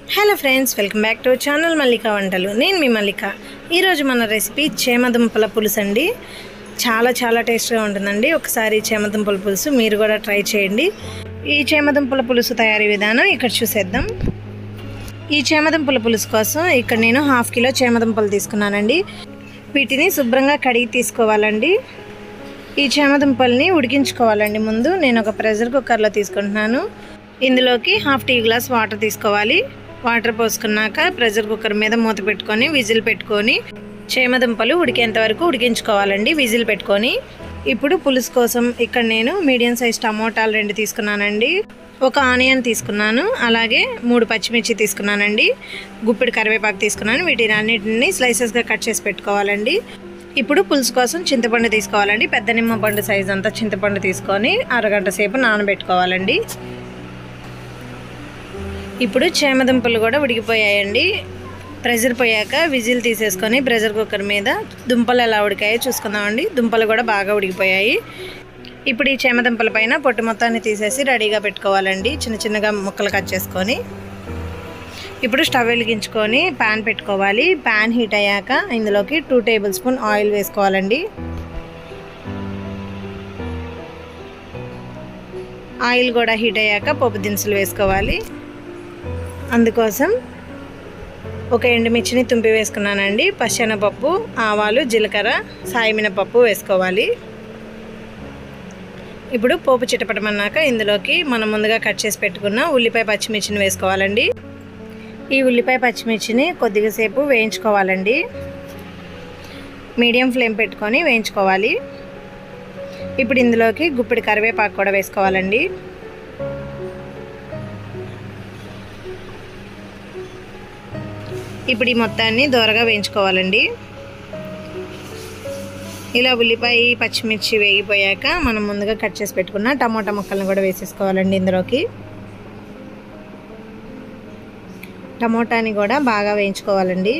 hello friends welcome back to channel Mallika వంటలు నేను మీ మల్లిక ఈరోజు మన రెసిపీ చేమదుంపల పులుసు అండి చాలా చాలా టేస్ట్గా ఉంటుందండి ఒకసారి చేమదుంపల పులుసు మీరు కూడా ట్రై చేయండి ఈ చేమదుంపల పులుసు తయారీ విధానం ఇక్కడ చూసేద్దాం ఈ చేమదుంపల పులుసు కోసం ఇక్కడ నేను హాఫ్ కిలో చేమదుంపలు తీసుకున్నానండి వీటిని శుభ్రంగా కడిగి తీసుకోవాలండి ఈ చేమదుంపల్ని ఉడికించుకోవాలండి ముందు నేను ఒక ప్రెషర్ కుక్కర్లో తీసుకుంటున్నాను ఇందులోకి హాఫ్ టీ గ్లాస్ వాటర్ తీసుకోవాలి వాటర్ పోసుకున్నాక ప్రెషర్ కుక్కర్ మీద మూత పెట్టుకొని విజిల్ పెట్టుకొని చేమదుంపలు ఉడికేంత వరకు ఉడికించుకోవాలండి విజిల్ పెట్టుకొని ఇప్పుడు పులుసు కోసం ఇక్కడ నేను మీడియం సైజ్ టమోటాలు రెండు తీసుకున్నానండి ఒక ఆనియన్ తీసుకున్నాను అలాగే మూడు పచ్చిమిర్చి తీసుకున్నానండి గుప్పిడి కరివేపాకు తీసుకున్నాను వీటిని అన్నిటిని స్లైసెస్గా కట్ చేసి పెట్టుకోవాలండి ఇప్పుడు పులుసు కోసం చింతపండు తీసుకోవాలండి పెద్ద నిమ్మ పండు సైజ్ అంతా చింతపండు తీసుకొని అరగంట సేపు నానబెట్టుకోవాలండి ఇప్పుడు చేమదుంపలు కూడా ఉడికిపోయాయండి ప్రెషర్ పోయాక విజిల్ తీసేసుకొని ప్రెషర్ కుక్కర్ మీద దుంపలు ఎలా ఉడికాయో చూసుకుందామండి దుంపలు కూడా బాగా ఉడికిపోయాయి ఇప్పుడు ఈ చేమదుంపల పైన పొట్టు మొత్తాన్ని తీసేసి రెడీగా పెట్టుకోవాలండి చిన్న చిన్నగా ముక్కలు కట్ చేసుకొని ఇప్పుడు స్టవ్ వెలిగించుకొని ప్యాన్ పెట్టుకోవాలి ప్యాన్ హీట్ అయ్యాక ఇందులోకి టూ టేబుల్ స్పూన్ ఆయిల్ వేసుకోవాలండి ఆయిల్ కూడా హీట్ అయ్యాక పప్పు దినుసులు వేసుకోవాలి అందుకోసం ఒక ఎండుమిర్చిని తుంపి వేసుకున్నానండి పచ్చెనపప్పు ఆవాలు జీలకర్ర సాయమినపప్పు వేసుకోవాలి ఇప్పుడు పోపు చిటపటమన్నాక ఇందులోకి మనం ముందుగా కట్ చేసి పెట్టుకున్న ఉల్లిపాయ పచ్చిమిర్చిని వేసుకోవాలండి ఈ ఉల్లిపాయ పచ్చిమిర్చిని కొద్దిగా సేపు వేయించుకోవాలండి మీడియం ఫ్లేమ్ పెట్టుకొని వేయించుకోవాలి ఇప్పుడు ఇందులోకి గుప్పిడి కరివేపాకు కూడా వేసుకోవాలండి ఇప్పుడు ఈ మొత్తాన్ని దూరగా వేయించుకోవాలండి ఇలా ఉల్లిపాయ పచ్చిమిర్చి వేగిపోయాక మనం ముందుగా కట్ చేసి పెట్టుకున్న టమాటా ముక్కలను కూడా వేసేసుకోవాలండి ఇందులోకి టమోటాని కూడా బాగా వేయించుకోవాలండి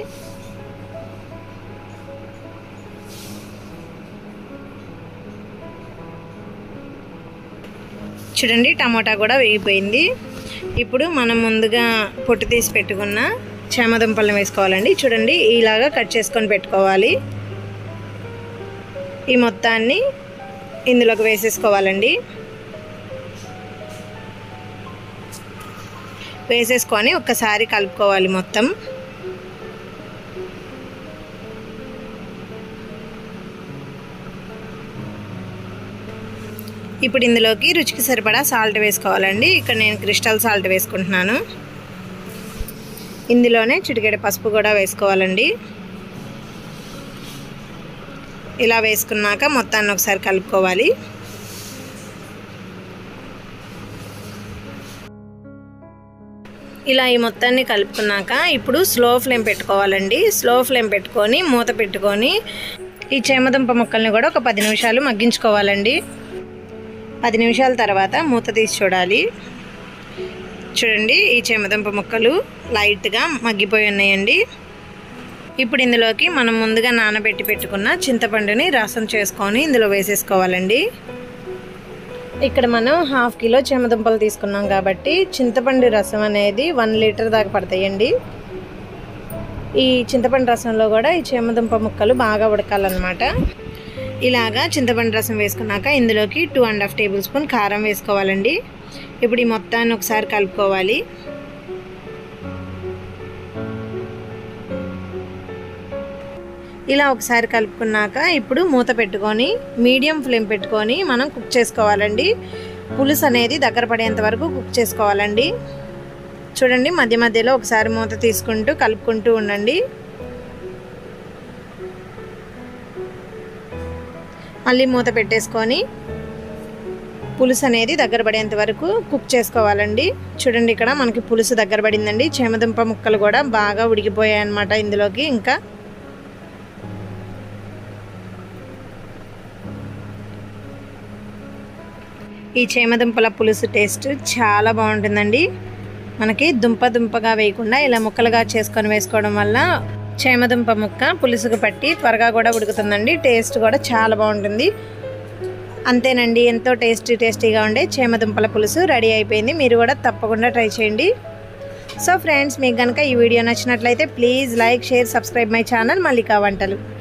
చూడండి టమోటా కూడా వేగిపోయింది ఇప్పుడు మనం ముందుగా పొట్టు తీసి పెట్టుకున్న చేమదుంపలను వేసుకోవాలండి చూడండి ఇలాగా కట్ చేసుకొని పెట్టుకోవాలి ఈ మొత్తాన్ని ఇందులోకి వేసేసుకోవాలండి వేసేసుకొని ఒక్కసారి కలుపుకోవాలి మొత్తం ఇప్పుడు ఇందులోకి రుచికి సరిపడా సాల్ట్ వేసుకోవాలండి ఇక్కడ నేను క్రిస్టల్ సాల్ట్ వేసుకుంటున్నాను ఇందులోనే చిటికెడ పసుపు కూడా వేసుకోవాలండి ఇలా వేసుకున్నాక మొత్తాన్ని ఒకసారి కలుపుకోవాలి ఇలా ఈ మొత్తాన్ని కలుపుకున్నాక ఇప్పుడు స్లో ఫ్లేమ్ పెట్టుకోవాలండి స్లో ఫ్లేమ్ పెట్టుకొని మూత పెట్టుకొని ఈ చేమదుంప ముక్కల్ని కూడా ఒక పది నిమిషాలు మగ్గించుకోవాలండి పది నిమిషాల తర్వాత మూత తీసి చూడాలి చూడండి ఈ చేమదుంప ముక్కలు లైట్గా మగ్గిపోయి ఉన్నాయండి ఇప్పుడు ఇందులోకి మనం ముందుగా నానబెట్టి పెట్టుకున్న చింతపండుని రసం చేసుకొని ఇందులో వేసేసుకోవాలండి ఇక్కడ మనం హాఫ్ కిలో చేమదుంపలు తీసుకున్నాం కాబట్టి చింతపండు రసం అనేది వన్ లీటర్ దాకా పడతాయండి ఈ చింతపండు రసంలో కూడా ఈ చేమదుంప ముక్కలు బాగా ఉడకాలన్నమాట ఇలాగా చింతపండు రసం వేసుకున్నాక ఇందులోకి two and half tablespoon కారం వేసుకోవాలండి ఇప్పుడు ఈ మొత్తాన్ని ఒకసారి కలుపుకోవాలి ఇలా ఒకసారి కలుపుకున్నాక ఇప్పుడు మూత పెట్టుకొని మీడియం ఫ్లేమ్ పెట్టుకొని మనం కుక్ చేసుకోవాలండి పులుసు అనేది దగ్గర పడేంత వరకు కుక్ చేసుకోవాలండి చూడండి మధ్య మధ్యలో ఒకసారి మూత తీసుకుంటూ కలుపుకుంటూ ఉండండి మళ్ళీ మూత పెట్టేసుకొని పులుసు అనేది దగ్గర పడేంత వరకు కుక్ చేసుకోవాలండి చూడండి ఇక్కడ మనకి పులుసు దగ్గర పడిందండి చేమదుంప ముక్కలు కూడా బాగా ఉడికిపోయాయి అన్నమాట ఇందులోకి ఇంకా ఈ చేమదుంపల పులుసు టేస్ట్ చాలా బాగుంటుందండి మనకి దుంప దుంపగా వేయకుండా ఇలా ముక్కలుగా చేసుకొని వేసుకోవడం వల్ల చేమదుంప ముక్క పులుసుకు పట్టి త్వరగా కూడా ఉడుకుతుందండి టేస్ట్ కూడా చాలా బాగుంటుంది అంతేనండి ఎంతో టేస్టీ టేస్టీగా ఉండే చేమదుంపల పులుసు రెడీ అయిపోయింది మీరు కూడా తప్పకుండా ట్రై చేయండి సో ఫ్రెండ్స్ మీకు కనుక ఈ వీడియో నచ్చినట్లయితే please like share subscribe my channel Mallika వంటలు